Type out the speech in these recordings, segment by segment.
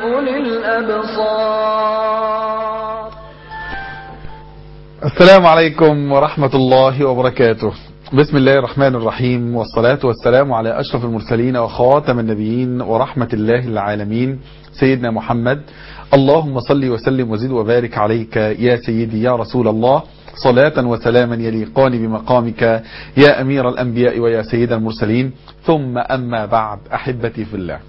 أولي الأبصار السلام عليكم ورحمة الله وبركاته بسم الله الرحمن الرحيم والصلاة والسلام على أشرف المرسلين وخاتم النبيين ورحمة الله العالمين سيدنا محمد اللهم صل وسلم وزد وبارك عليك يا سيدي يا رسول الله صلاة وسلاما يليقان بمقامك يا أمير الأنبياء ويا سيد المرسلين ثم أما بعد أحبتي في الله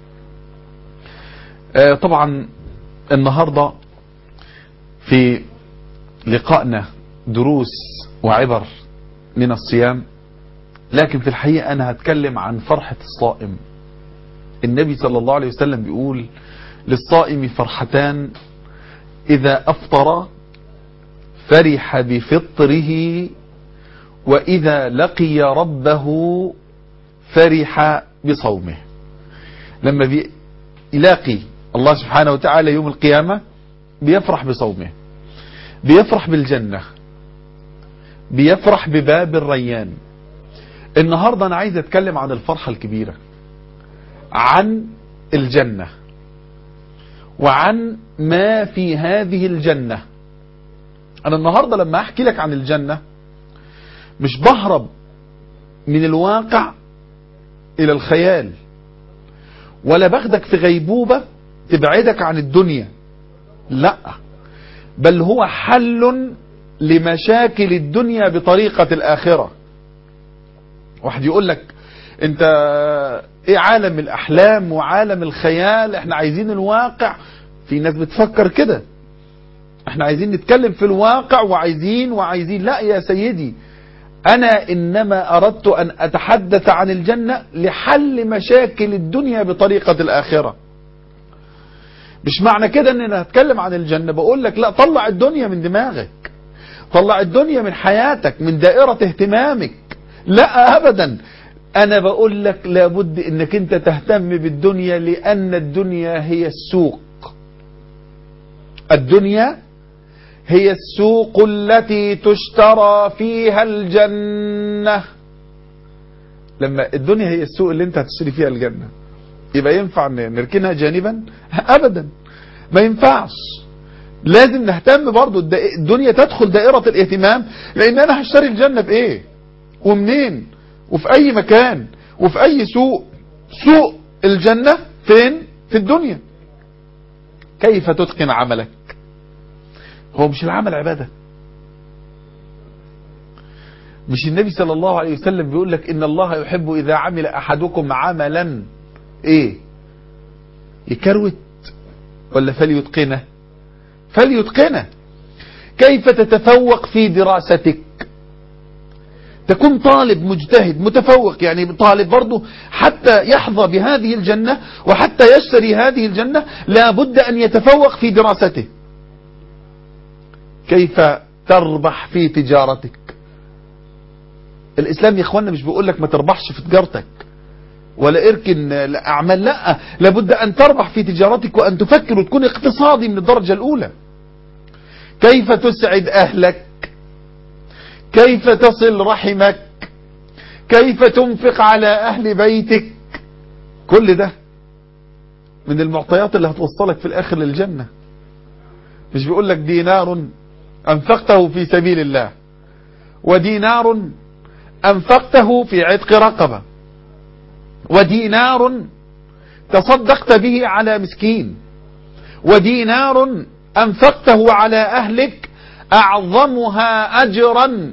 آه طبعا النهاردة في لقائنا دروس وعبر من الصيام لكن في الحقيقة أنا هتكلم عن فرحة الصائم النبي صلى الله عليه وسلم بيقول للصائم فرحتان إذا أفطر فرح بفطره وإذا لقي ربه فرح بصومه لما بيلاقي الله سبحانه وتعالى يوم القيامة بيفرح بصومه بيفرح بالجنة بيفرح بباب الريان النهاردة أنا عايز أتكلم عن الفرحة الكبيرة عن الجنة وعن ما في هذه الجنة أنا النهاردة لما أحكي لك عن الجنة مش بهرب من الواقع إلى الخيال ولا باخدك في غيبوبة تبعدك عن الدنيا لا بل هو حل لمشاكل الدنيا بطريقة الآخرة واحد يقول لك انت ايه عالم الاحلام وعالم الخيال احنا عايزين الواقع في ناس بتفكر كده احنا عايزين نتكلم في الواقع وعايزين وعايزين لا يا سيدي انا انما اردت ان اتحدث عن الجنة لحل مشاكل الدنيا بطريقة الاخرة مش معنى كده ان انا هتكلم عن الجنة بقول لك لا طلع الدنيا من دماغك طلع الدنيا من حياتك من دائرة اهتمامك لا ابدا انا بقول لك لابد انك انت تهتم بالدنيا لان الدنيا هي السوق الدنيا هي السوق التي تشترى فيها الجنة لما الدنيا هي السوق اللي انت هتشتري فيها الجنة يبقى ينفع نركنها جانبا ابدا ما ينفعش لازم نهتم برضو الدنيا تدخل دائرة الاهتمام لان انا هشتري الجنة بايه ومنين وفي اي مكان وفي اي سوق سوق الجنة فين في الدنيا كيف تتقن عملك هو مش العمل عبادة مش النبي صلى الله عليه وسلم بيقول لك ان الله يحب اذا عمل احدكم عملا ايه يكروت ولا فليتقنه فليتقنه كيف تتفوق في دراستك تكون طالب مجتهد متفوق يعني طالب برضه حتى يحظى بهذه الجنة وحتى يشتري هذه الجنة لابد أن يتفوق في دراسته كيف تربح في تجارتك الإسلام يا إخواننا مش بيقول لك ما تربحش في تجارتك ولا اركن أعمال لا لابد أن تربح في تجارتك وأن تفكر وتكون اقتصادي من الدرجة الأولى كيف تسعد أهلك كيف تصل رحمك كيف تنفق على أهل بيتك كل ده من المعطيات اللي هتوصلك في الآخر للجنة مش بيقول لك دينار أنفقته في سبيل الله ودينار أنفقته في عتق رقبة ودينار تصدقت به على مسكين ودينار أنفقته على أهلك أعظمها أجرا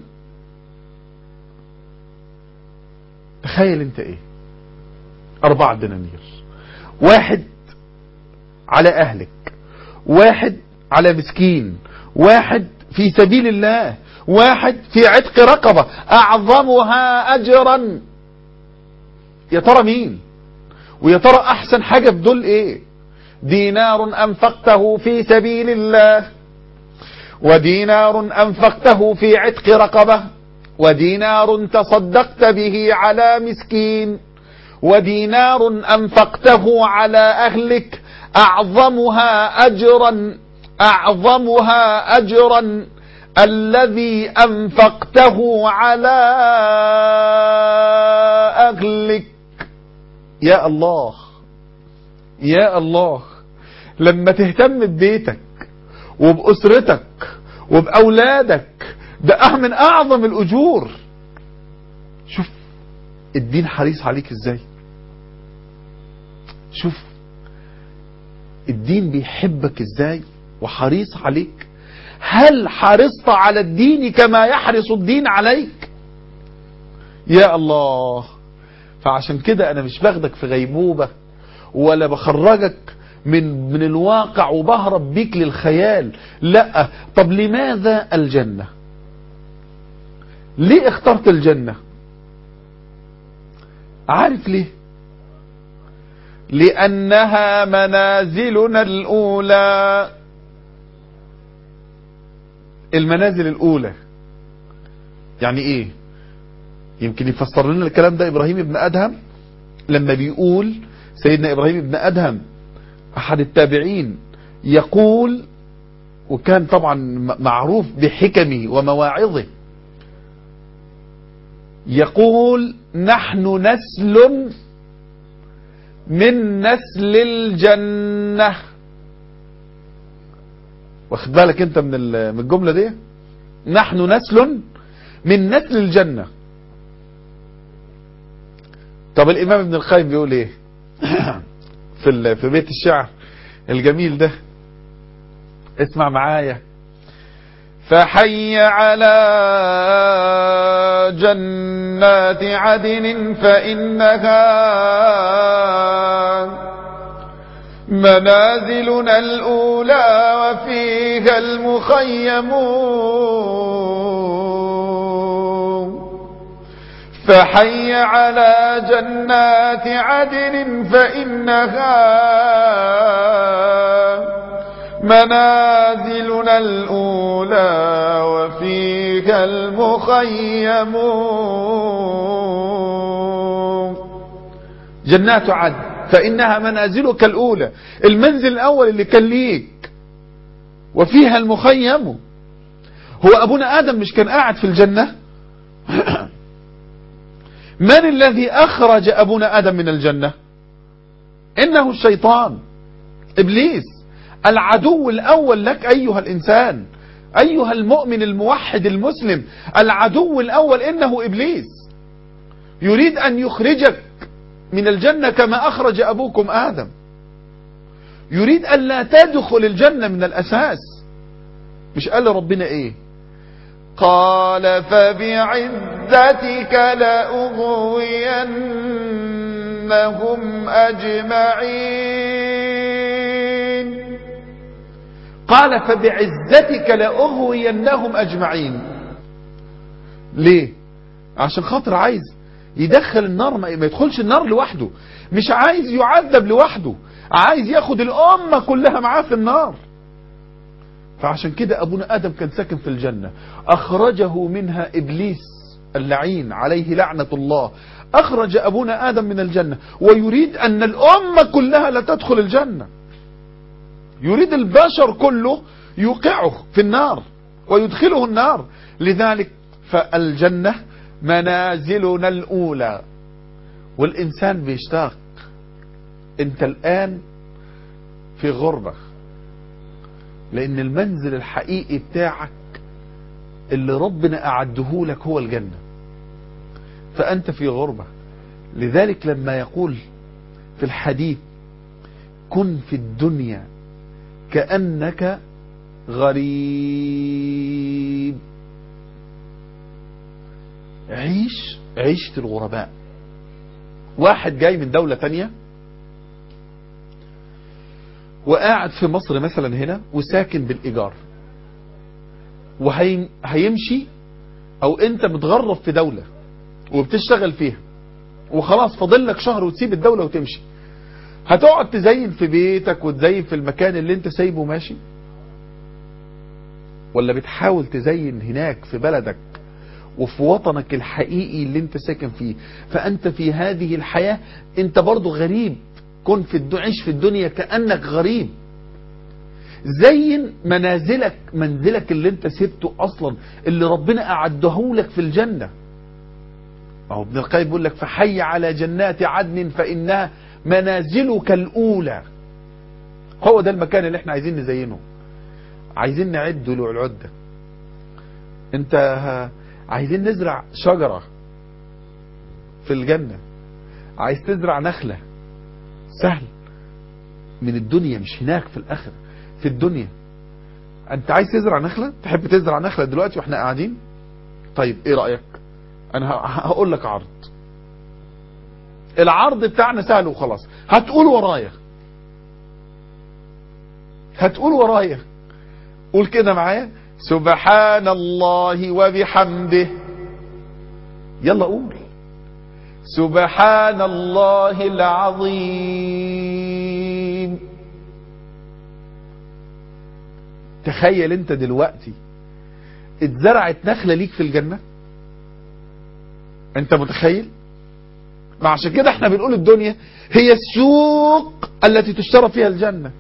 تخيل انت ايه أربعة دنانير واحد على أهلك واحد على مسكين واحد في سبيل الله واحد في عتق رقبة أعظمها أجرا يا ترى مين ويا ترى أحسن حاجة في دول إيه دينار أنفقته في سبيل الله ودينار أنفقته في عتق رقبة ودينار تصدقت به على مسكين ودينار أنفقته على أهلك أعظمها أجرا أعظمها أجرا الذي أنفقته على أهلك يا الله يا الله لما تهتم ببيتك وبأسرتك وبأولادك ده من أعظم الأجور شوف الدين حريص عليك ازاي شوف الدين بيحبك ازاي وحريص عليك هل حرصت على الدين كما يحرص الدين عليك يا الله فعشان كده انا مش باخدك في غيبوبة ولا بخرجك من من الواقع وبهرب بيك للخيال لا طب لماذا الجنة ليه اخترت الجنة عارف ليه لأنها منازلنا الأولى المنازل الأولى يعني إيه يمكن يفسر لنا الكلام ده إبراهيم ابن أدهم لما بيقول سيدنا إبراهيم ابن أدهم أحد التابعين يقول وكان طبعا معروف بحكمه ومواعظه يقول نحن نسل من نسل الجنة واخد بالك انت من من الجملة دي نحن نسل من نسل الجنة طب الامام ابن القيم بيقول ايه في في بيت الشعر الجميل ده اسمع معايا فحي على جنات عدن فإنها منازلنا الأولى وفيها المخيم فحي على جنات عدن فإنها منازلنا الأولى وفيها المخيم جنات عدن فإنها منازلك الأولى المنزل الأول اللي كان ليك وفيها المخيم هو أبونا آدم مش كان قاعد في الجنة من الذي أخرج أبونا آدم من الجنة إنه الشيطان إبليس العدو الأول لك أيها الإنسان أيها المؤمن الموحد المسلم العدو الأول إنه إبليس يريد أن يخرجك من الجنة كما أخرج أبوكم آدم يريد أن لا تدخل الجنة من الأساس مش قال ربنا إيه قال فبعزتك لأغوينهم أجمعين قال فبعزتك لأغوينهم أجمعين ليه عشان خاطر عايز يدخل النار ما يدخلش النار لوحده مش عايز يعذب لوحده عايز ياخد الأمة كلها معاه في النار فعشان كده أبونا آدم كان ساكن في الجنة أخرجه منها إبليس اللعين عليه لعنة الله أخرج أبونا آدم من الجنة ويريد أن الأمة كلها لا تدخل الجنة يريد البشر كله يوقعه في النار ويدخله النار لذلك فالجنة منازلنا الأولى والإنسان بيشتاق أنت الآن في غربة لأن المنزل الحقيقي بتاعك اللي ربنا أعده لك هو الجنة فأنت في غربة لذلك لما يقول في الحديث كن في الدنيا كأنك غريب عيش عيشة الغرباء واحد جاي من دولة تانية وقاعد في مصر مثلا هنا وساكن بالإيجار وهيمشي او انت متغرب في دولة وبتشتغل فيها وخلاص فاضل لك شهر وتسيب الدولة وتمشي هتقعد تزين في بيتك وتزين في المكان اللي انت سايبه ماشي ولا بتحاول تزين هناك في بلدك وفي وطنك الحقيقي اللي انت ساكن فيه فانت في هذه الحياة انت برضو غريب كن في الدنيا عيش في الدنيا كأنك غريب زين منازلك منزلك اللي انت سبته اصلا اللي ربنا اعده لك في الجنة اهو ابن القيم بيقول لك فحي على جنات عدن فانها منازلك الاولى هو ده المكان اللي احنا عايزين نزينه عايزين نعد له العدة انت ه- عايزين نزرع شجرة في الجنة عايز تزرع نخلة سهل من الدنيا مش هناك في الاخر في الدنيا انت عايز تزرع نخلة تحب تزرع نخلة دلوقتي واحنا قاعدين طيب ايه رأيك انا ه- هقول لك عرض العرض بتاعنا سهل وخلاص هتقول ورايا هتقول ورايا قول كده معايا سبحان الله وبحمده يلا قول سبحان الله العظيم تخيل انت دلوقتي اتزرعت نخلة ليك في الجنة انت متخيل ما عشان كده احنا بنقول الدنيا هي السوق التي تشترى فيها الجنة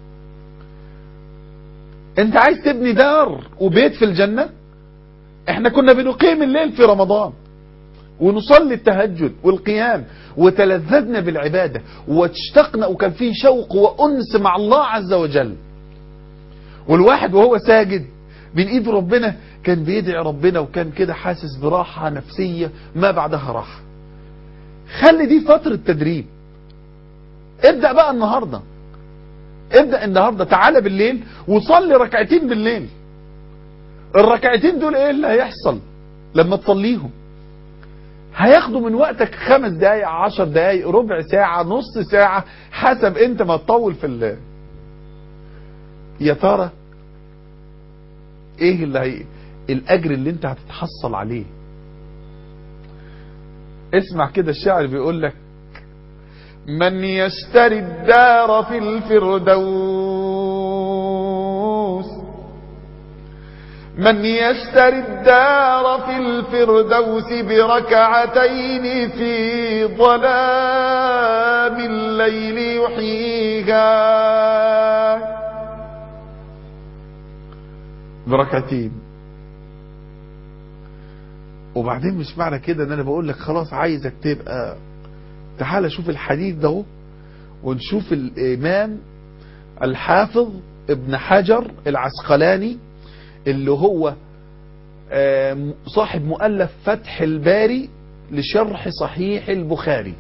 انت عايز تبني دار وبيت في الجنة احنا كنا بنقيم الليل في رمضان ونصلي التهجد والقيام وتلذذنا بالعبادة واشتقنا وكان في شوق وأنس مع الله عز وجل والواحد وهو ساجد من ايد ربنا كان بيدعي ربنا وكان كده حاسس براحة نفسية ما بعدها راحة خلي دي فترة تدريب ابدأ بقى النهاردة ابدأ النهاردة تعالى بالليل وصلي ركعتين بالليل الركعتين دول ايه اللي هيحصل لما تصليهم هياخدوا من وقتك خمس دقايق عشر دقايق ربع ساعة نص ساعة حسب انت ما تطول في الليل يا ترى ايه اللي هي الاجر اللي انت هتتحصل عليه اسمع كده الشاعر بيقول لك من يشتري الدار في الفردوس من يشتري الدار في الفردوس بركعتين في ظلام الليل يحييها بركعتين وبعدين مش معنى كده ان انا بقول لك خلاص عايزك تبقى تعال شوف الحديث ده اهو ونشوف الامام الحافظ ابن حجر العسقلاني اللي هو آه، صاحب مؤلف فتح الباري لشرح صحيح البخاري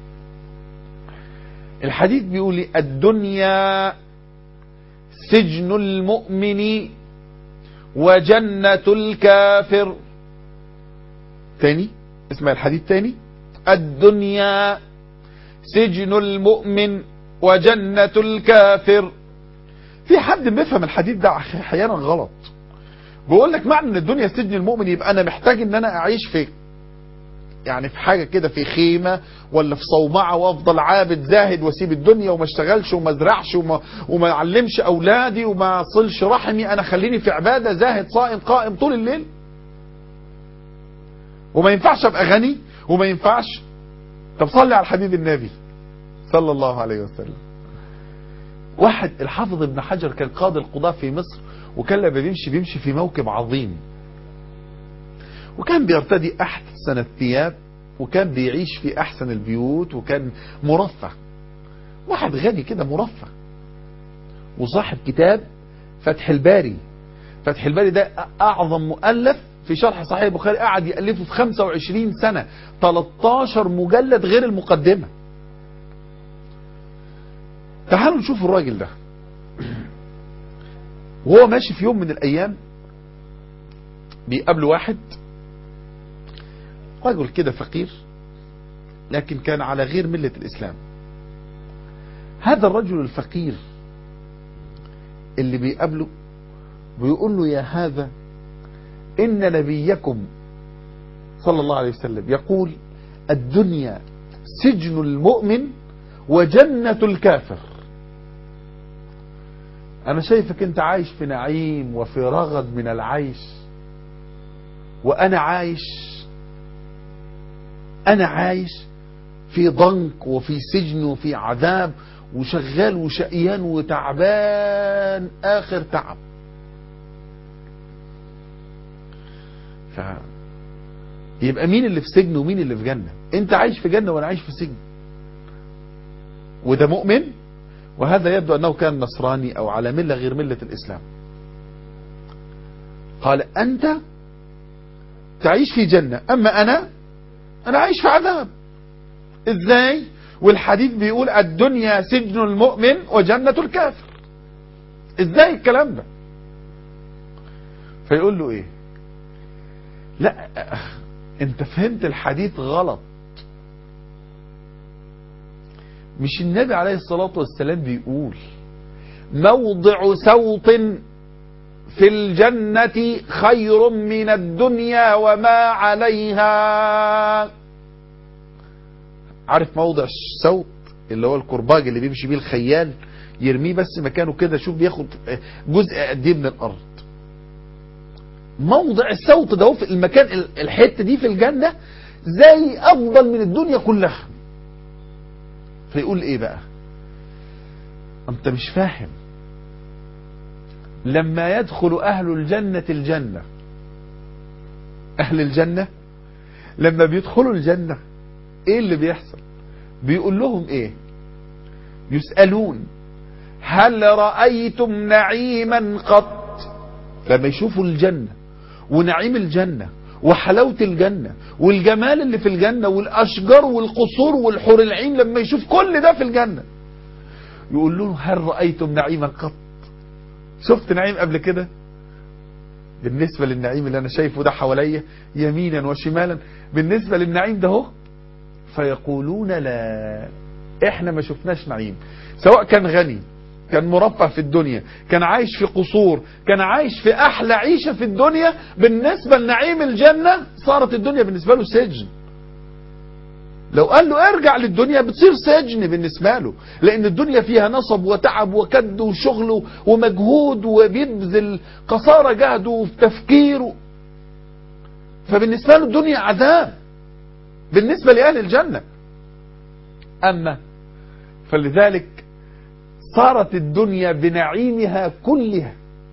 الحديث بيقول لي الدنيا سجن المؤمن وجنة الكافر تاني اسمع الحديث تاني الدنيا سجن المؤمن وجنة الكافر في حد بيفهم الحديث ده احيانا غلط بيقول لك معنى ان الدنيا سجن المؤمن يبقى انا محتاج ان انا اعيش في يعني في حاجة كده في خيمة ولا في صومعة وافضل عابد زاهد واسيب الدنيا وما اشتغلش وما ازرعش وما, وما اعلمش اولادي وما اصلش رحمي انا خليني في عبادة زاهد صائم قائم طول الليل وما ينفعش ابقى غني وما ينفعش طب صلي على حبيب النبي صلى الله عليه وسلم واحد الحافظ ابن حجر كان قاضي القضاة في مصر وكان لما بيمشي بيمشي في موكب عظيم وكان بيرتدي احسن الثياب وكان بيعيش في احسن البيوت وكان مرفه واحد غني كده مرفه وصاحب كتاب فتح الباري فتح الباري ده اعظم مؤلف في شرح صحيح البخاري قعد يألفه في 25 سنة 13 مجلد غير المقدمة تعالوا نشوف الراجل ده وهو ماشي في يوم من الايام بيقابله واحد رجل كده فقير لكن كان على غير ملة الاسلام هذا الرجل الفقير اللي بيقابله بيقول له يا هذا ان نبيكم صلى الله عليه وسلم يقول الدنيا سجن المؤمن وجنة الكافر انا شايفك انت عايش في نعيم وفي رغد من العيش وانا عايش انا عايش في ضنك وفي سجن وفي عذاب وشغال وشقيان وتعبان اخر تعب ف يبقى مين اللي في سجن ومين اللي في جنة انت عايش في جنة وانا عايش في سجن وده مؤمن وهذا يبدو أنه كان نصراني أو على ملة غير ملة الإسلام قال أنت تعيش في جنة أما أنا أنا عايش في عذاب إزاي والحديث بيقول الدنيا سجن المؤمن وجنة الكافر إزاي الكلام ده فيقول له إيه لا انت فهمت الحديث غلط مش النبي عليه الصلاة والسلام بيقول موضع سوط في الجنة خير من الدنيا وما عليها عارف موضع السوط اللي هو الكرباج اللي بيمشي بيه الخيال يرميه بس مكانه كده شوف بياخد جزء قد ايه من الارض موضع السوط ده في المكان الحته دي في الجنه زي افضل من الدنيا كلها فيقول ايه بقى انت مش فاهم لما يدخل اهل الجنه الجنه اهل الجنه لما بيدخلوا الجنه ايه اللي بيحصل بيقول لهم ايه يسالون هل رايتم نعيما قط لما يشوفوا الجنه ونعيم الجنة وحلاوة الجنة والجمال اللي في الجنة والأشجار والقصور والحور العين لما يشوف كل ده في الجنة يقول له هل رأيتم نعيما قط شفت نعيم قبل كده بالنسبة للنعيم اللي أنا شايفه ده حواليا يمينا وشمالا بالنسبة للنعيم ده هو فيقولون لا احنا ما شفناش نعيم سواء كان غني كان مرفه في الدنيا كان عايش في قصور كان عايش في احلى عيشة في الدنيا بالنسبة لنعيم الجنة صارت الدنيا بالنسبة له سجن لو قال له ارجع للدنيا بتصير سجن بالنسبة له لان الدنيا فيها نصب وتعب وكد وشغل ومجهود وبيبذل قصارى جهده في تفكيره فبالنسبة له الدنيا عذاب بالنسبة لأهل الجنة أما فلذلك صارت الدنيا بنعيمها كلها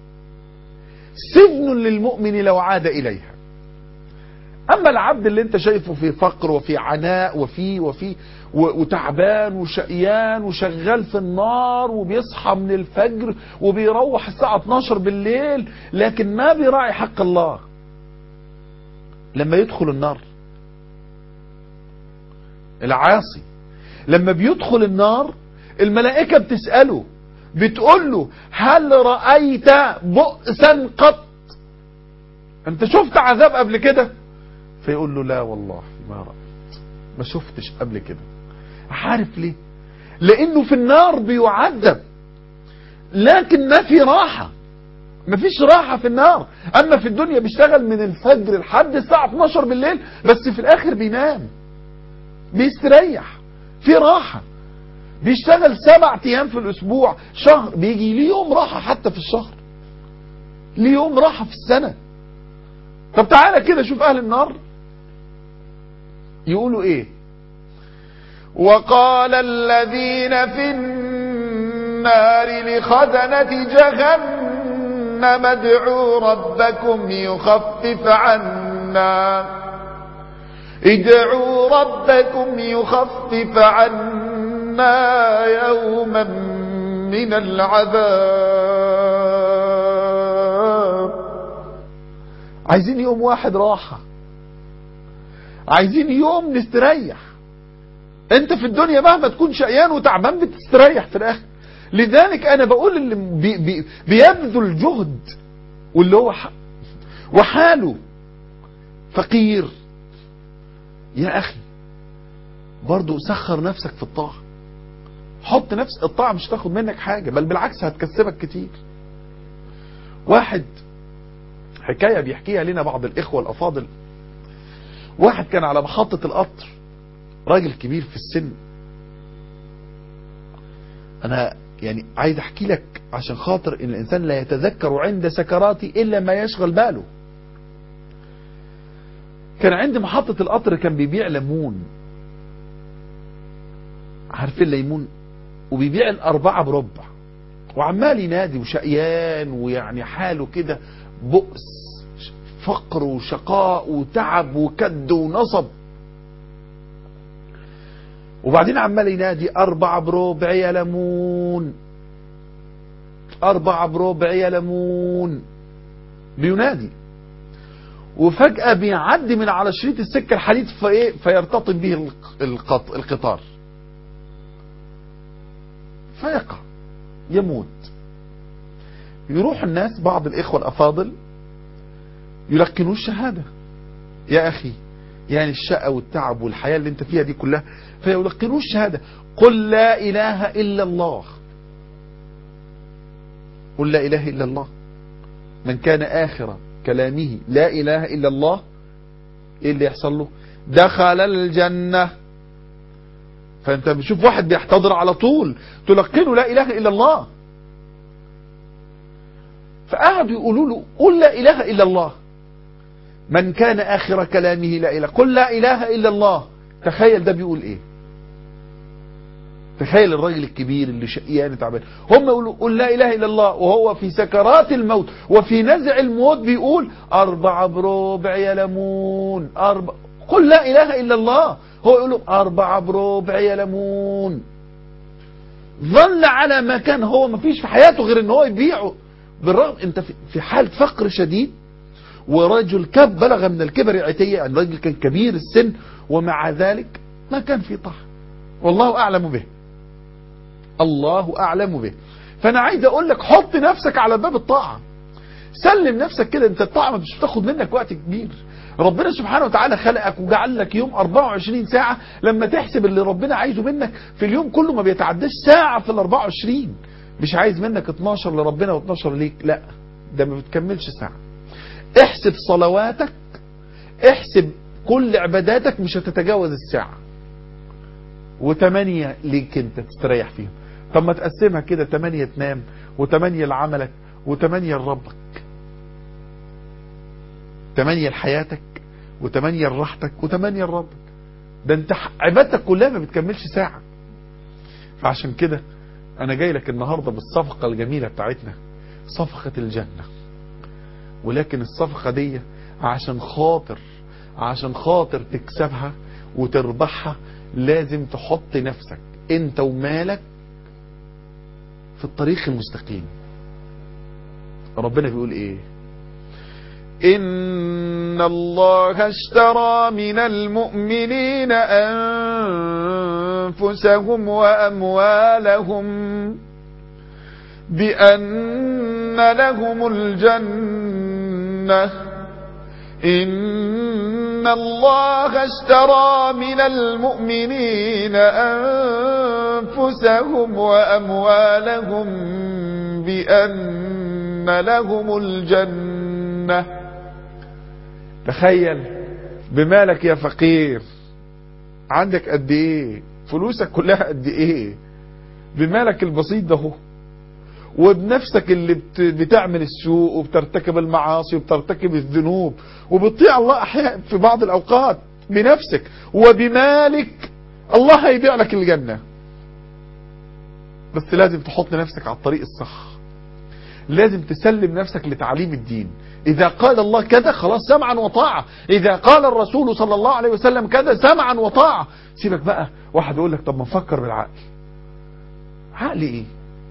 سجن للمؤمن لو عاد إليها أما العبد اللي انت شايفه في فقر وفي عناء وفي وفي وتعبان وشقيان وشغال في النار وبيصحى من الفجر وبيروح الساعة 12 بالليل لكن ما بيراعي حق الله لما يدخل النار العاصي لما بيدخل النار الملائكة بتسأله بتقول له هل رأيت بؤسا قط انت شفت عذاب قبل كده فيقول له لا والله ما رأيت ما شفتش قبل كده عارف ليه لانه في النار بيعذب لكن ما في راحة ما فيش راحة في النار اما في الدنيا بيشتغل من الفجر لحد الساعة 12 بالليل بس في الاخر بينام بيستريح في راحة بيشتغل سبع ايام في الاسبوع شهر بيجي ليه يوم راحة حتى في الشهر ليه يوم راحة في السنة طب تعالى كده شوف اهل النار يقولوا ايه وقال الذين في النار لخزنة جهنم ادعوا ربكم يخفف عنا ادعوا ربكم يخفف عنا يوما من العذاب عايزين يوم واحد راحة عايزين يوم نستريح انت في الدنيا مهما تكون شقيان وتعبان بتستريح في الاخر لذلك انا بقول اللي بي بي بيبذل جهد واللي هو وحاله فقير يا اخي برضو سخر نفسك في الطاعة حط نفس الطاعة مش تاخد منك حاجة بل بالعكس هتكسبك كتير واحد حكاية بيحكيها لنا بعض الإخوة الأفاضل واحد كان على محطة القطر راجل كبير في السن أنا يعني عايز أحكي لك عشان خاطر إن الإنسان لا يتذكر عند سكراتي إلا ما يشغل باله كان عند محطة القطر كان بيبيع ليمون عارفين الليمون وبيبيع الأربعة بربع وعمال ينادي وشقيان ويعني حاله كده بؤس فقر وشقاء وتعب وكد ونصب وبعدين عمال ينادي أربعة بربع يا ليمون أربعة بربع يا ليمون بينادي وفجأة بيعدي من على شريط السكة الحديد فإيه فيرتطم به الق- القط- القطار فيقع يموت يروح الناس بعض الإخوة الأفاضل يلقنوا الشهادة يا أخي يعني الشقة والتعب والحياة اللي انت فيها دي كلها فيلقنوا الشهادة قل لا إله إلا الله قل لا إله إلا الله من كان آخر كلامه لا إله إلا الله إيه اللي يحصل له دخل الجنة فأنت بتشوف واحد بيحتضر على طول تلقنه لا إله إلا الله فقعدوا يقولوا له قل لا إله إلا الله من كان آخر كلامه لا إله قل لا إله إلا الله تخيل ده بيقول إيه تخيل الراجل الكبير اللي شقيان تعبان هم يقولوا قل لا اله الا الله وهو في سكرات الموت وفي نزع الموت بيقول أربعة بربع يا ليمون أربع قل لا اله الا الله هو يقول أربعة بربع يا ليمون ظل على ما كان هو ما فيش في حياته غير ان هو يبيعه بالرغم انت في- في حالة فقر شديد ورجل كب بلغ من الكبر عتية يعني رجل كان كبير السن ومع ذلك ما كان في طعم والله أعلم به الله أعلم به فأنا عايز أقول لك حط نفسك على باب الطاعة سلم نفسك كده انت الطاعة مش بتاخد منك وقت كبير ربنا سبحانه وتعالى خلقك وجعل لك يوم 24 ساعة لما تحسب اللي ربنا عايزه منك في اليوم كله ما بيتعداش ساعة في ال 24 مش عايز منك 12 لربنا و12 ليك لا ده ما بتكملش ساعة احسب صلواتك احسب كل عباداتك مش هتتجاوز الساعة وتمانية ليك انت تستريح فيهم طب ما تقسمها كده تمانية تنام وتمانية لعملك وتمانية لربك تمانية لحياتك وتمانية لراحتك وتمانية لربك ده انت ح- عبادتك كلها ما بتكملش ساعة فعشان كده انا جاي لك النهاردة بالصفقة الجميلة بتاعتنا صفقة الجنة ولكن الصفقة دي عشان خاطر عشان خاطر تكسبها وتربحها لازم تحط نفسك انت ومالك في الطريق المستقيم ربنا بيقول ايه ان الله اشترى من المؤمنين انفسهم واموالهم بان لهم الجنه إن الله اشترى من المؤمنين أنفسهم وأموالهم بأن لهم الجنة تخيل بمالك يا فقير عندك قد ايه فلوسك كلها قد ايه بمالك البسيط ده هو وبنفسك اللي بت- بتعمل السوء وبترتكب المعاصي وبترتكب الذنوب وبتطيع الله احيانا في بعض الاوقات بنفسك وبمالك الله هيبيع لك الجنة بس لازم تحط نفسك على الطريق الصح لازم تسلم نفسك لتعليم الدين إذا قال الله كذا خلاص سمعا وطاعة إذا قال الرسول صلى الله عليه وسلم كذا سمعا وطاعة سيبك بقى واحد يقول لك طب ما نفكر بالعقل عقل ايه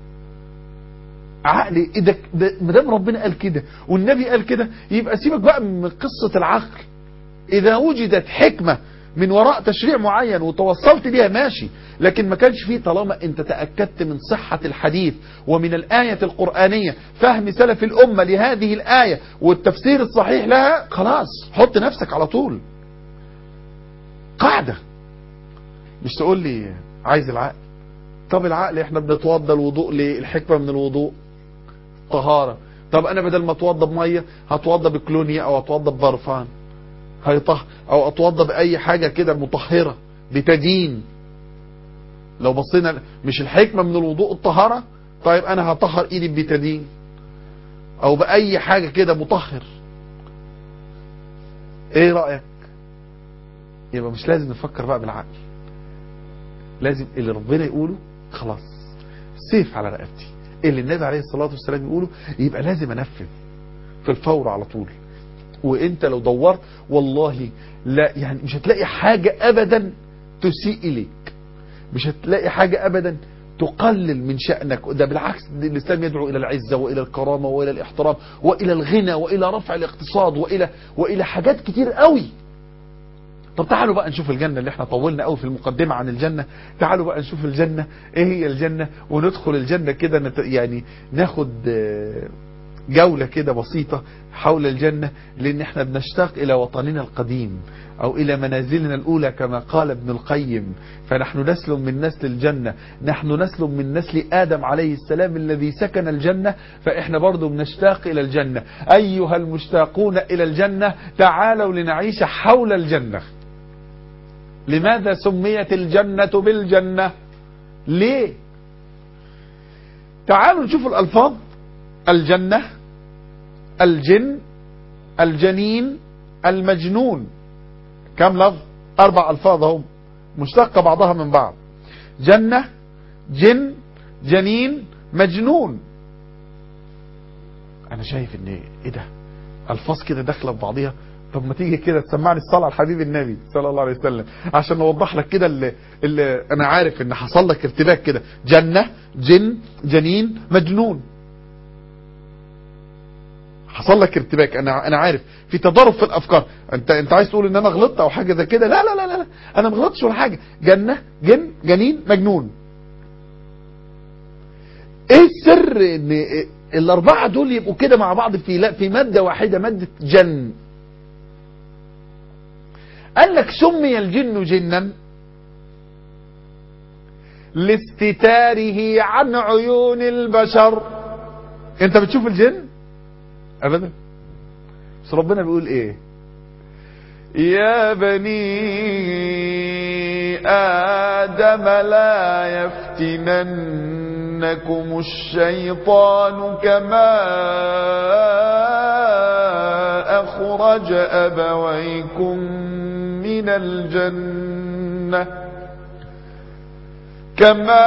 عقل اذا ما دام ربنا قال كده والنبي قال كده يبقى سيبك بقى من قصة العقل اذا وجدت حكمة من وراء تشريع معين وتوصلت ليها ماشي لكن ما كانش فيه طالما انت تأكدت من صحة الحديث ومن الآية القرآنية فهم سلف الأمة لهذه الآية والتفسير الصحيح لها خلاص حط نفسك على طول قاعدة مش تقول لي عايز العقل طب العقل احنا بنتوضى الوضوء ليه الحكمة من الوضوء طهارة طب انا بدل ما اتوضى بمية هتوضى بكلونيا او اتوضى ببرفان هيطه او اتوضى باي حاجة كده مطهرة بتدين لو بصينا مش الحكمة من الوضوء الطهارة طيب انا هطهر ايدي بتدين او باي حاجة كده مطهر ايه رأيك يبقى مش لازم نفكر بقى بالعقل لازم اللي ربنا يقوله خلاص سيف على رقبتي اللي النبي عليه الصلاة والسلام يقوله يبقى لازم انفذ في الفور على طول وانت لو دورت والله لا يعني مش هتلاقي حاجة ابدا تسيء اليك مش هتلاقي حاجة ابدا تقلل من شأنك ده بالعكس الإسلام يدعو إلى العزة وإلى الكرامة وإلى الاحترام وإلى الغنى وإلى رفع الاقتصاد وإلى وإلى حاجات كتير قوي طب تعالوا بقى نشوف الجنة اللي احنا طولنا قوي في المقدمة عن الجنة تعالوا بقى نشوف الجنة ايه هي الجنة وندخل الجنة كده نت... يعني ناخد جولة كده بسيطة حول الجنة لان احنا بنشتاق الى وطننا القديم او الى منازلنا الاولى كما قال ابن القيم فنحن نسل من نسل الجنة نحن نسل من نسل ادم عليه السلام الذي سكن الجنة فاحنا برضو بنشتاق الى الجنة ايها المشتاقون الى الجنة تعالوا لنعيش حول الجنة لماذا سميت الجنة بالجنة ليه تعالوا نشوف الألفاظ الجنة الجن الجنين المجنون كم لفظ أربع ألفاظ هم مشتقة بعضها من بعض جنة جن جنين مجنون أنا شايف إن إيه ده ألفاظ كده داخلة في بعضها طب ما تيجي كده تسمعني الصلاة على الحبيب النبي صلى الله عليه وسلم عشان نوضح لك كده اللي, اللي انا عارف ان حصل لك ارتباك كده جنة جن جنين مجنون حصل لك ارتباك انا انا عارف في تضارب في الافكار انت انت عايز تقول ان انا غلطت او حاجه زي كده لا لا لا لا انا ما غلطتش ولا حاجه جنة جن جنين مجنون ايه السر ان الاربعه دول يبقوا كده مع بعض في لا في ماده واحده ماده جن قال لك سمي الجن جنا لاستتاره عن عيون البشر انت بتشوف الجن ابدا بس ربنا بيقول ايه يا بني آدم لا يفتننكم الشيطان كما أخرج أبويكم من الجنة كما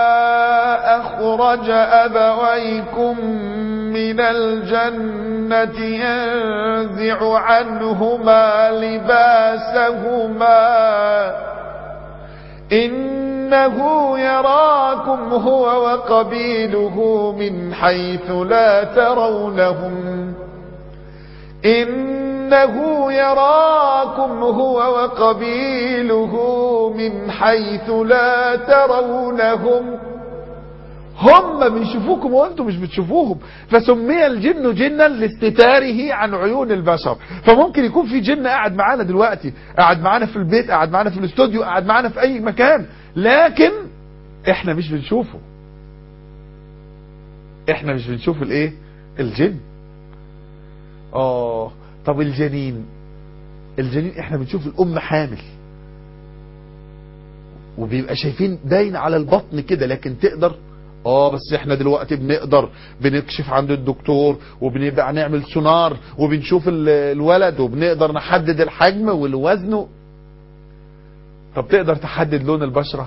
أخرج أبويكم من الجنة ينزع عنهما لباسهما إنه يراكم هو وقبيله من حيث لا ترونهم إنه يراكم هو وقبيله من حيث لا ترونهم هم بيشوفوكم وانتم مش بتشوفوهم فسمي الجن جنا لاستتاره عن عيون البشر فممكن يكون في جن قاعد معانا دلوقتي قاعد معانا في البيت قاعد معانا في الاستوديو قاعد معانا في اي مكان لكن احنا مش بنشوفه احنا مش بنشوف الايه الجن اه طب الجنين الجنين احنا بنشوف الام حامل وبيبقى شايفين باين على البطن كده لكن تقدر اه بس احنا دلوقتي بنقدر بنكشف عند الدكتور وبنبقى نعمل سونار وبنشوف الولد وبنقدر نحدد الحجم والوزن طب تقدر تحدد لون البشرة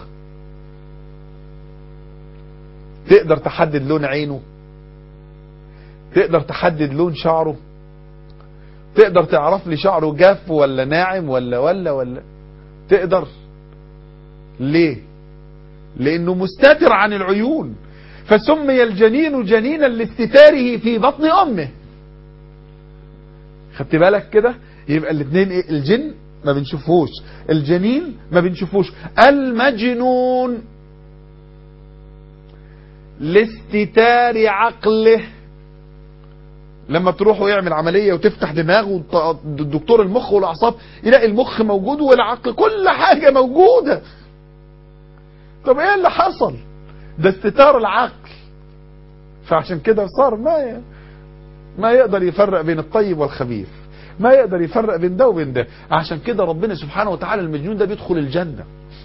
تقدر تحدد لون عينه تقدر تحدد لون شعره تقدر تعرف لي شعره جاف ولا ناعم ولا ولا ولا تقدر ليه لانه مستتر عن العيون فسمي الجنين جنينا لاستتاره في بطن امه خدت بالك كده يبقى الاثنين ايه الجن ما بنشوفوش الجنين ما بنشوفوش المجنون لاستتار عقله لما تروح ويعمل عملية وتفتح دماغه الدكتور المخ والاعصاب يلاقي المخ موجود والعقل كل حاجة موجودة طب ايه اللي حصل ده استتار العقل فعشان كده صار ما ما يقدر يفرق بين الطيب والخبيث ما يقدر يفرق بين ده وبين ده عشان كده ربنا سبحانه وتعالى المجنون ده بيدخل الجنة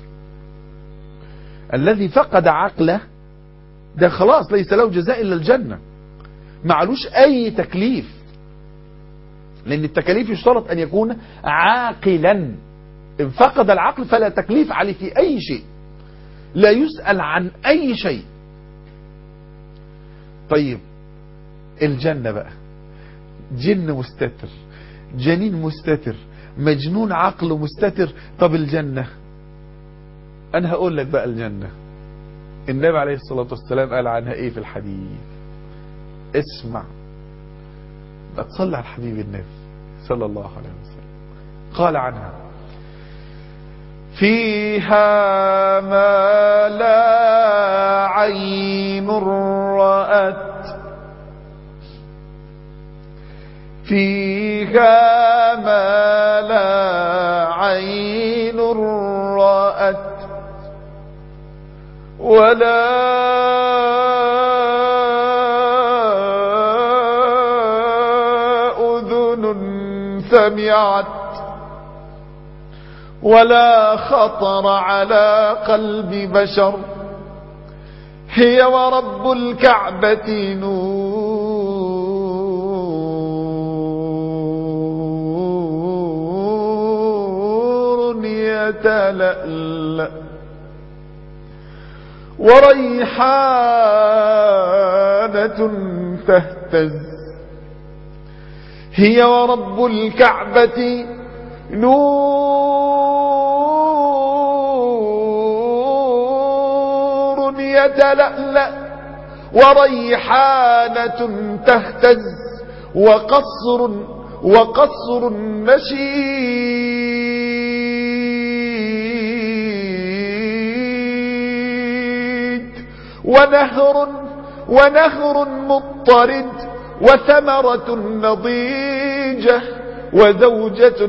الذي فقد عقله ده خلاص ليس له جزاء الا الجنة معلوش اي تكليف لان التكاليف يشترط ان يكون عاقلا ان فقد العقل فلا تكليف عليه في اي شيء لا يسأل عن اي شيء طيب الجنة بقى جن مستتر جنين مستتر مجنون عقله مستتر طب الجنة انا هقول لك بقى الجنة النبي عليه الصلاة والسلام قال عنها ايه في الحديث اسمع ما تصلي على الحبيب النبي صلى الله عليه وسلم قال عنها فيها ما لا عين رأت فيها ما لا عين رأت ولا أذن سمعت ولا خطر على قلب بشر هي ورب الكعبة نور يتلألأ وريحانة تهتز هي ورب الكعبة نور يتلألأ وريحانة تهتز وقصر وقصر نشيد ونهر ونهر مضطرد وثمرة نضيجة وزوجة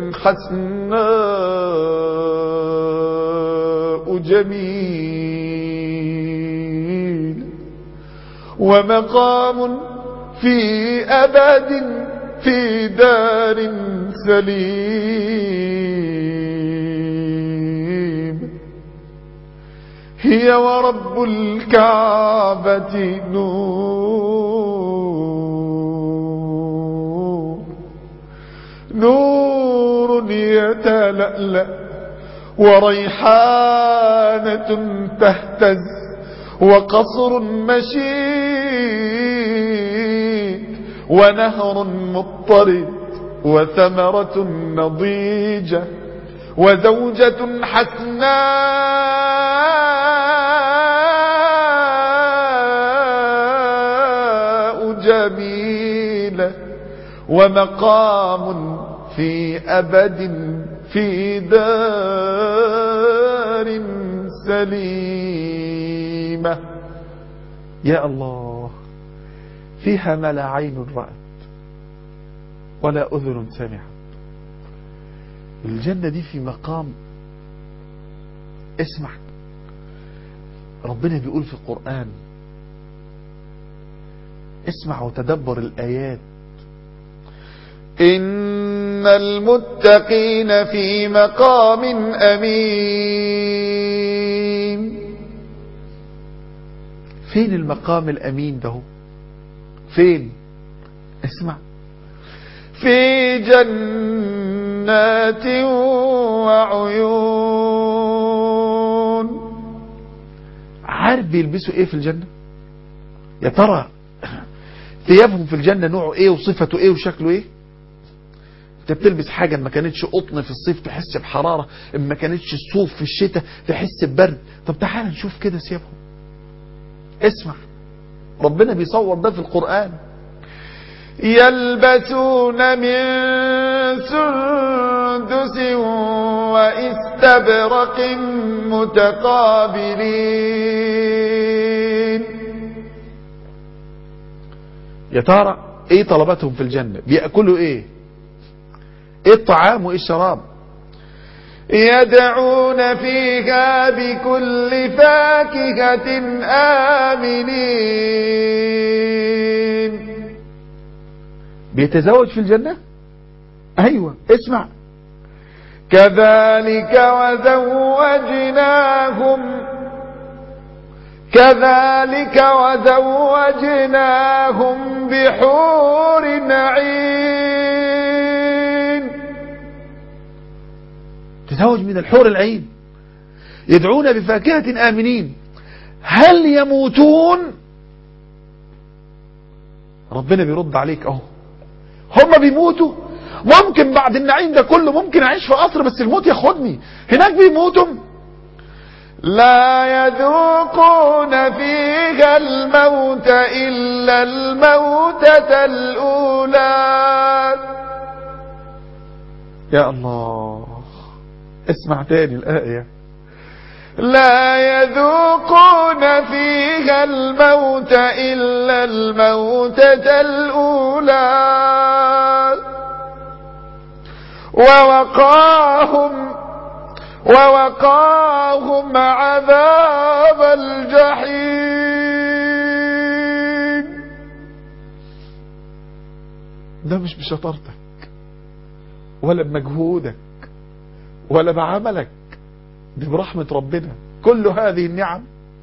حسناء جميل ومقام في أبد في دار سليم هي ورب الكعبة نور نور يتلألأ وريحانة تهتز وقصر مشيد ونهر مضطرد وثمرة نضيجة وزوجة حسناء جميلة ومقام في أبد في دار سليمة يا الله فيها ما لا عين رأت ولا أذن سمعت الجنة دي في مقام اسمع ربنا بيقول في القرآن اسمع وتدبر الآيات إن المتقين في مقام أمين فين المقام الأمين ده فين اسمع في جنات وعيون عارف بيلبسوا ايه في الجنة يا ترى ثيابهم في الجنة نوعه ايه وصفته ايه وشكله ايه انت بتلبس حاجة ما كانتش قطن في الصيف تحس بحرارة ما كانتش صوف في الشتاء تحس ببرد طب تعال نشوف كده ثيابهم اسمع ربنا بيصور ده في القرآن يلبسون من سندس واستبرق متقابلين يا ترى ايه طلباتهم في الجنة بيأكلوا ايه ايه الطعام وايه الشراب يدعون فيها بكل فاكهة آمنين بيتزوج في الجنة ايوه اسمع كذلك وزوجناهم كذلك وزوجناهم بحور عين تزوج من الحور العين يدعون بفاكهة آمنين هل يموتون ربنا بيرد عليك اهو هم بيموتوا ممكن بعد النعيم ده كله ممكن اعيش في قصر بس الموت ياخدني هناك بيموتوا لا يذوقون فيها الموت إلا الموتة الأولى يا الله اسمع تاني الآية لا يذوقون فيها الموت إلا الموتة الأولى ووقاهم ووقاهم عذاب الجحيم ده مش بشطارتك ولا بمجهودك ولا بعملك دي برحمة ربنا كل هذه النعم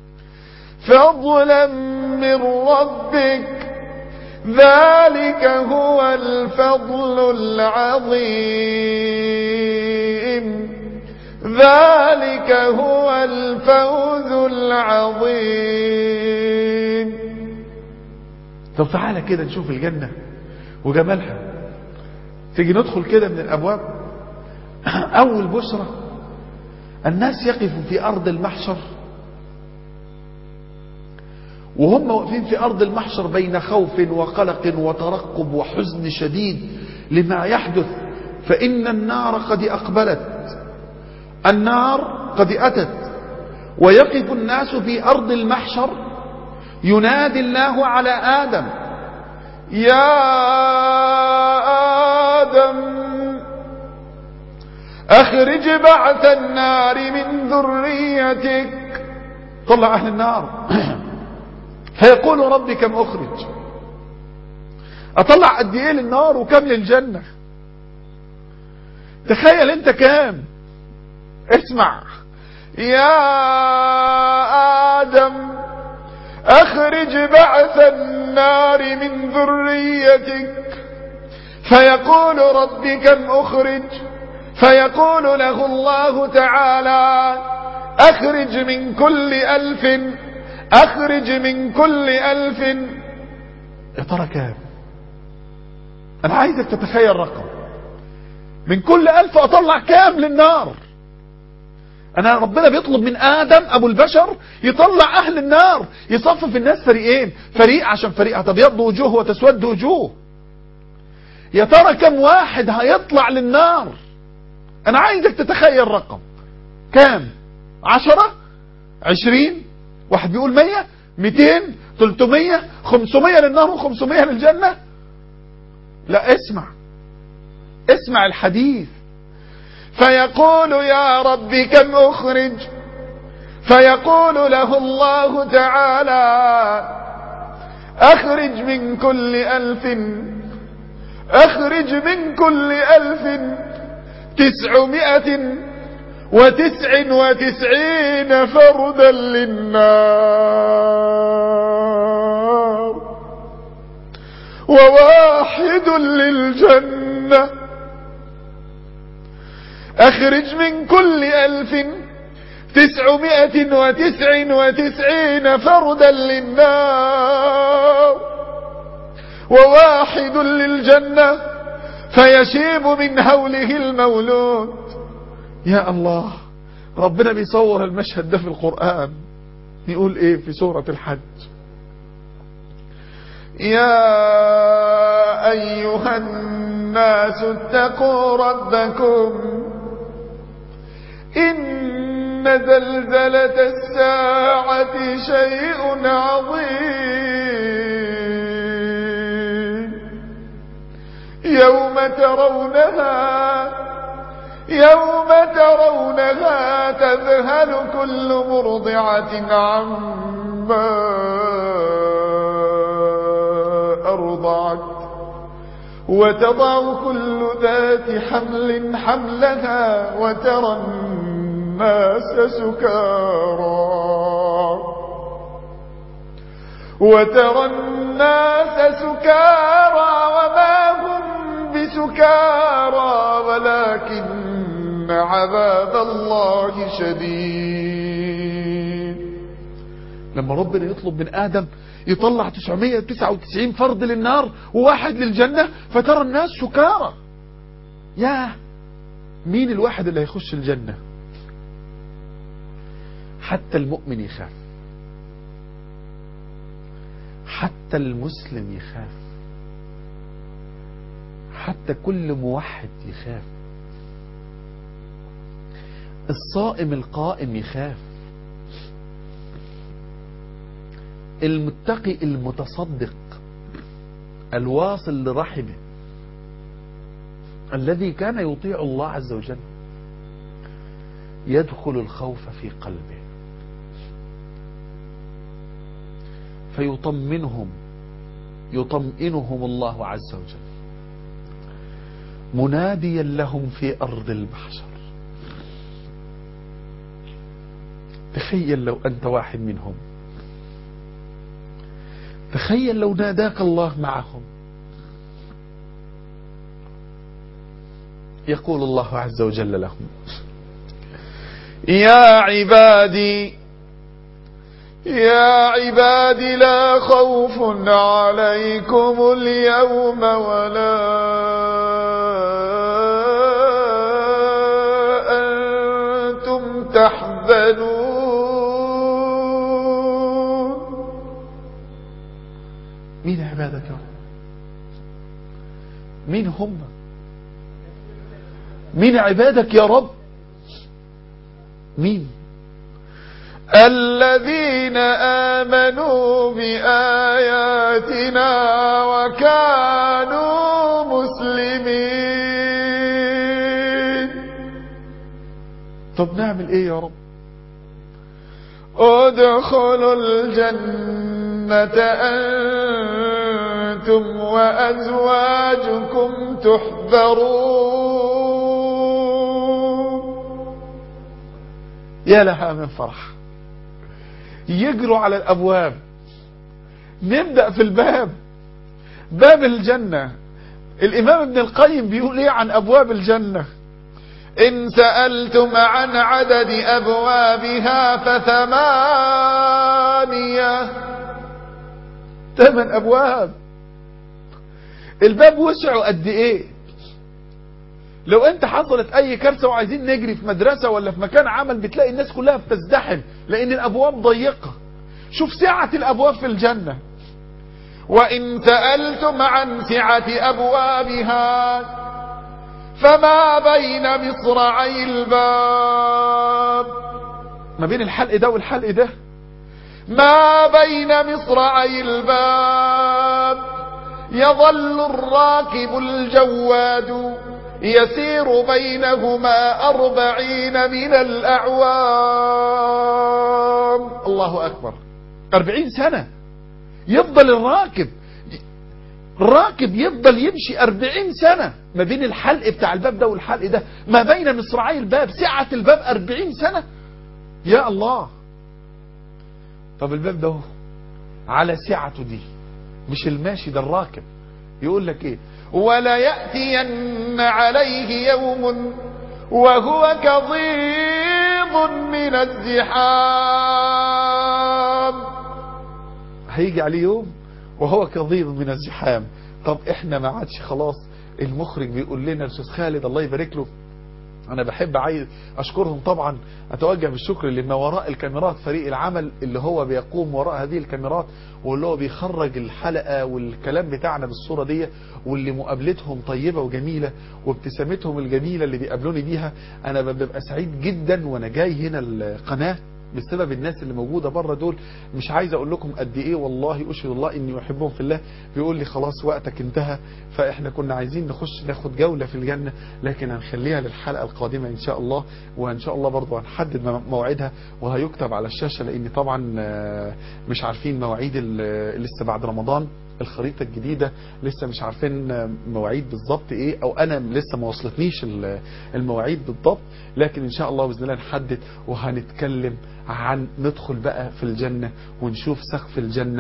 فضلا من ربك ذلك هو الفضل العظيم ذلك هو الفوز العظيم طب تعالى كده نشوف الجنة وجمالها تيجي ندخل كده من الأبواب أول بشرة الناس يقفوا في أرض المحشر وهم واقفين في أرض المحشر بين خوف وقلق وترقب وحزن شديد لما يحدث فإن النار قد أقبلت النار قد أتت ويقف الناس في أرض المحشر ينادي الله على آدم يا آدم أخرج بعث النار من ذريتك طلع أهل النار فيقول ربي كم أخرج أطلع قد إيه للنار وكم للجنة تخيل أنت كام اسمع يا آدم أخرج بعث النار من ذريتك فيقول رب كم أخرج فيقول له الله تعالى أخرج من كل ألف أخرج من كل ألف يا ترى كام أنا عايزك تتخيل رقم من كل ألف أطلع كام للنار أنا ربنا بيطلب من آدم أبو البشر يطلع أهل النار يصفف الناس فريقين فريق عشان فريق هتبيض وجوه وتسود وجوه يا ترى كم واحد هيطلع للنار أنا عايزك تتخيل رقم كام عشرة عشرين واحد بيقول مية ميتين تلتمية خمسمية للنار وخمسمية للجنة لا اسمع اسمع الحديث فيقول يا رب كم أخرج فيقول له الله تعالى أخرج من كل ألف أخرج من كل ألف تسعمائة وتسع وتسعين فردا للنار وواحد للجنة أخرج من كل ألف تسعمائة وتسع وتسعين فردا للنار وواحد للجنة فيشيب من هوله المولود يا الله ربنا بيصور المشهد ده في القرآن يقول ايه في سورة الحج يا أيها الناس اتقوا ربكم إن زلزلة الساعة شيء عظيم يوم ترونها يوم ترونها تذهل كل مرضعة عما أرضعت وتضع كل ذات حمل حملها وترى الناس سكارى وترى الناس سكارى وما هم بسكارى ولكن عذاب الله شديد لما ربنا يطلب من آدم يطلع 999 فرد للنار وواحد للجنة فترى الناس سكارى يا مين الواحد اللي هيخش الجنة حتى المؤمن يخاف حتى المسلم يخاف حتى كل موحد يخاف الصائم القائم يخاف المتقي المتصدق الواصل لرحمه الذي كان يطيع الله عز وجل يدخل الخوف في قلبه فيطمنهم يطمئنهم الله عز وجل مناديا لهم في أرض المحشر تخيل لو أنت واحد منهم تخيل لو ناداك الله معهم يقول الله عز وجل لهم يا عبادي يا عبادي لا خوف عليكم اليوم ولا أنتم تحزنون مين عبادك يا رب مين هم مين عبادك يا رب مين الذين آمنوا بآياتنا وكانوا مسلمين طب نعمل ايه يا رب ادخلوا الجنة أنتم وأزواجكم تحبرون يا لها من فرح يجروا على الأبواب نبدأ في الباب باب الجنة الإمام ابن القيم بيقول إيه عن أبواب الجنة إن سألتم عن عدد أبوابها فثمانية ثمان أبواب الباب وسعه قد إيه لو انت حصلت اي كارثة وعايزين نجري في مدرسة ولا في مكان عمل بتلاقي الناس كلها بتزدحم لان الابواب ضيقة شوف سعة الابواب في الجنة وان سألتم عن سعة ابوابها فما بين مصرعي الباب ما بين الحلق ده والحلق ده ما بين مصرعي الباب يظل الراكب الجواد يسير بينهما أربعين من الأعوام الله أكبر أربعين سنة يفضل الراكب الراكب يفضل يمشي أربعين سنة ما بين الحلق بتاع الباب ده والحلق ده ما بين مصراعي الباب سعة الباب أربعين سنة يا الله طب الباب ده على سعته دي مش الماشي ده الراكب يقول لك ايه ولا يأتين عليه يوم وهو كظيظ من الزحام هيجي عليه يوم وهو كظيظ من الزحام طب احنا ما عادش خلاص المخرج بيقول لنا الاستاذ خالد الله يبارك له انا بحب عايز اشكرهم طبعا اتوجه بالشكر لما وراء الكاميرات فريق العمل اللي هو بيقوم وراء هذه الكاميرات واللي هو بيخرج الحلقة والكلام بتاعنا بالصورة دي واللي مقابلتهم طيبة وجميلة وابتسامتهم الجميلة اللي بيقابلوني بيها انا ببقى سعيد جدا وانا جاي هنا القناة بسبب الناس اللي موجودة بره دول مش عايز اقول لكم قد ايه والله اشهد الله اني احبهم في الله بيقول لي خلاص وقتك انتهى فاحنا كنا عايزين نخش ناخد جولة في الجنة لكن هنخليها للحلقة القادمة ان شاء الله وان شاء الله برضو هنحدد موعدها وهيكتب على الشاشة لان طبعا مش عارفين مواعيد لسه بعد رمضان الخريطة الجديدة لسه مش عارفين مواعيد بالظبط ايه او انا لسه ما وصلتنيش المواعيد بالضبط لكن ان شاء الله باذن الله نحدد وهنتكلم عن ندخل بقى في الجنة ونشوف سقف الجنة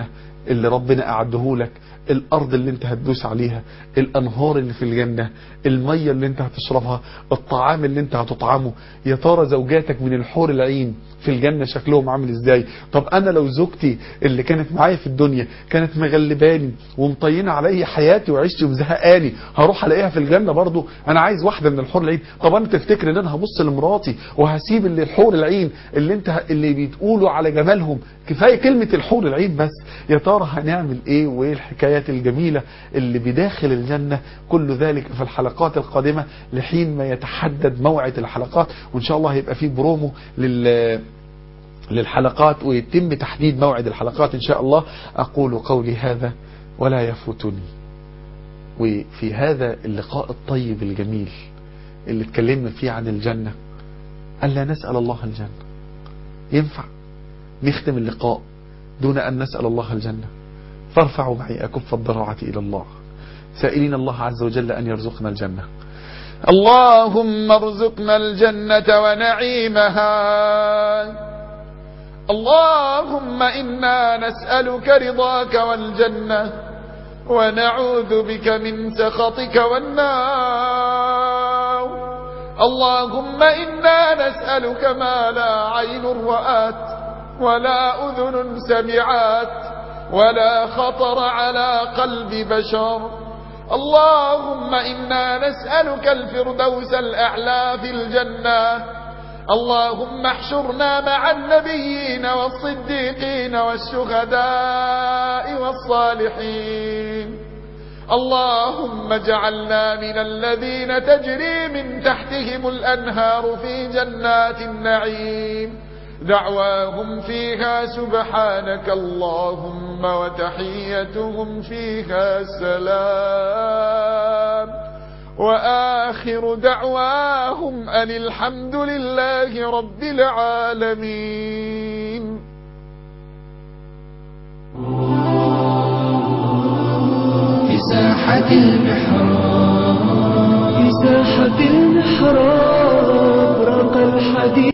اللي ربنا أعده لك الأرض اللي انت هتدوس عليها الأنهار اللي في الجنة المية اللي انت هتشربها الطعام اللي انت هتطعمه يا ترى زوجاتك من الحور العين في الجنة شكلهم عامل ازاي طب انا لو زوجتي اللي كانت معايا في الدنيا كانت مغلباني ومطينة عليا حياتي وعيشتي ومزهقاني هروح الاقيها في الجنة برضو انا عايز واحدة من الحور العين طب انا تفتكر ان انا هبص لمراتي وهسيب اللي الحور العين اللي انت اللي بتقولوا على جمالهم كفاية كلمة الحور العين بس يا ترى هنعمل ايه وايه الحكايات الجميلة اللي بداخل الجنة كل ذلك في الحلقات القادمة لحين ما يتحدد موعد الحلقات وان شاء الله هيبقى فيه برومو لل للحلقات ويتم تحديد موعد الحلقات إن شاء الله أقول قولي هذا ولا يفوتني وفي هذا اللقاء الطيب الجميل اللي اتكلمنا فيه عن الجنة ألا نسأل الله الجنة ينفع نختم اللقاء دون أن نسأل الله الجنة فارفعوا معي أكف الضراعة إلى الله سائلين الله عز وجل أن يرزقنا الجنة اللهم ارزقنا الجنة ونعيمها اللهم إنا نسألك رضاك والجنة ونعوذ بك من سخطك والنار اللهم إنا نسألك ما لا عين رأت ولا أذن سمعت ولا خطر على قلب بشر اللهم إنا نسألك الفردوس الأعلى في الجنة اللهم احشرنا مع النبيين والصديقين والشهداء والصالحين اللهم اجعلنا من الذين تجري من تحتهم الأنهار في جنات النعيم دعواهم فيها سبحانك اللهم وتحيتهم فيها سلام وآخر دعواهم أن الحمد لله رب العالمين في ساحة المحراب في ساحة المحراب راق الحديث